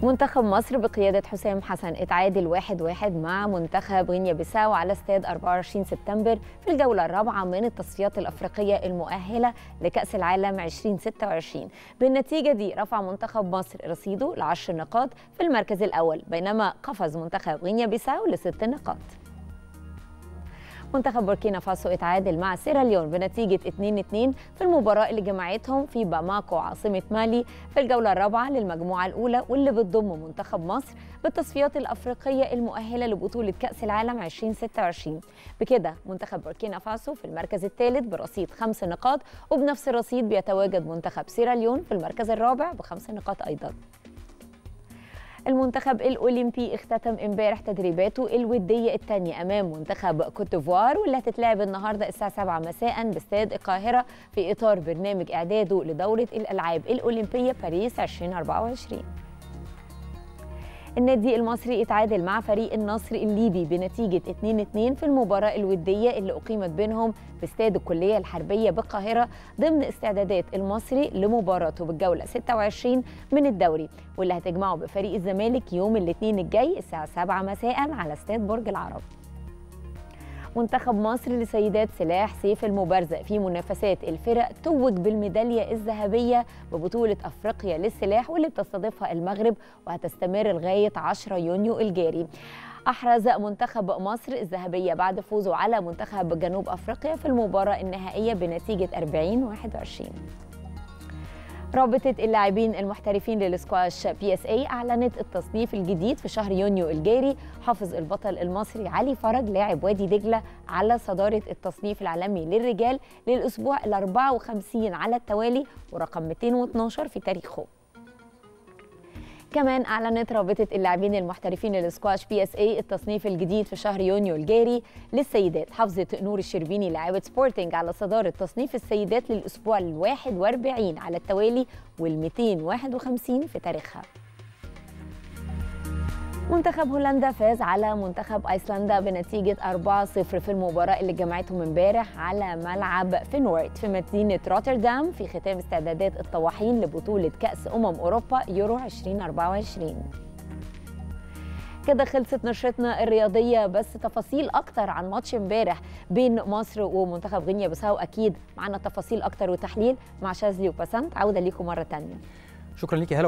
منتخب مصر بقيادة حسام حسن اتعادل واحد واحد مع منتخب غينيا بيساو على استاد 24 سبتمبر في الجولة الرابعة من التصفيات الأفريقية المؤهلة لكأس العالم 2026 بالنتيجة دي رفع منتخب مصر رصيده لعشر نقاط في المركز الأول بينما قفز منتخب غينيا بيساو لست نقاط منتخب بوركينا فاسو اتعادل مع سيراليون بنتيجة 2-2 في المباراة اللي جمعتهم في باماكو عاصمة مالي في الجولة الرابعة للمجموعة الأولى واللي بتضم منتخب مصر بالتصفيات الأفريقية المؤهلة لبطولة كأس العالم 2026 بكده منتخب بوركينا فاسو في المركز الثالث برصيد خمس نقاط وبنفس الرصيد بيتواجد منتخب سيراليون في المركز الرابع بخمس نقاط أيضاً المنتخب الاولمبي اختتم امبارح تدريباته الوديه الثانيه امام منتخب كوتيفوار واللي هتتلعب النهارده الساعه 7 مساء باستاد القاهره في اطار برنامج اعداده لدوره الالعاب الاولمبيه باريس 2024 النادي المصري اتعادل مع فريق النصر الليبي بنتيجة 2-2 في المباراة الودية اللي أقيمت بينهم في استاد الكلية الحربية بالقاهرة ضمن استعدادات المصري لمباراته بالجولة 26 من الدوري واللي هتجمعه بفريق الزمالك يوم الاثنين الجاي الساعة 7 مساء على استاد برج العرب منتخب مصر لسيدات سلاح سيف المبارزة في منافسات الفرق توج بالميدالية الذهبية ببطولة أفريقيا للسلاح واللي بتستضيفها المغرب وهتستمر لغاية 10 يونيو الجاري أحرز منتخب مصر الذهبية بعد فوزه على منتخب جنوب أفريقيا في المباراة النهائية بنتيجة 40 21 رابطة اللاعبين المحترفين للسكواش بي اس اي أعلنت التصنيف الجديد في شهر يونيو الجاري حافظ البطل المصري علي فرج لاعب وادي دجلة على صدارة التصنيف العالمي للرجال للأسبوع ال 54 على التوالي ورقم 212 في تاريخه كمان اعلنت رابطه اللاعبين المحترفين للسكواش بي اس اي التصنيف الجديد في شهر يونيو الجاري للسيدات حافظت نور الشربيني لاعبه سبورتنج على صداره تصنيف السيدات للاسبوع ال 41 على التوالي وال 251 في تاريخها منتخب هولندا فاز على منتخب ايسلندا بنتيجه 4-0 في المباراه اللي جمعتهم امبارح على ملعب فينورد في مدينه روتردام في ختام استعدادات الطواحين لبطوله كاس امم اوروبا يورو 2024 كده خلصت نشرتنا الرياضيه بس تفاصيل اكتر عن ماتش امبارح بين مصر ومنتخب غينيا بيساو اكيد معنا تفاصيل اكتر وتحليل مع شاذلي وبسنت عوده ليكم مره ثانيه شكرا ليكي هلا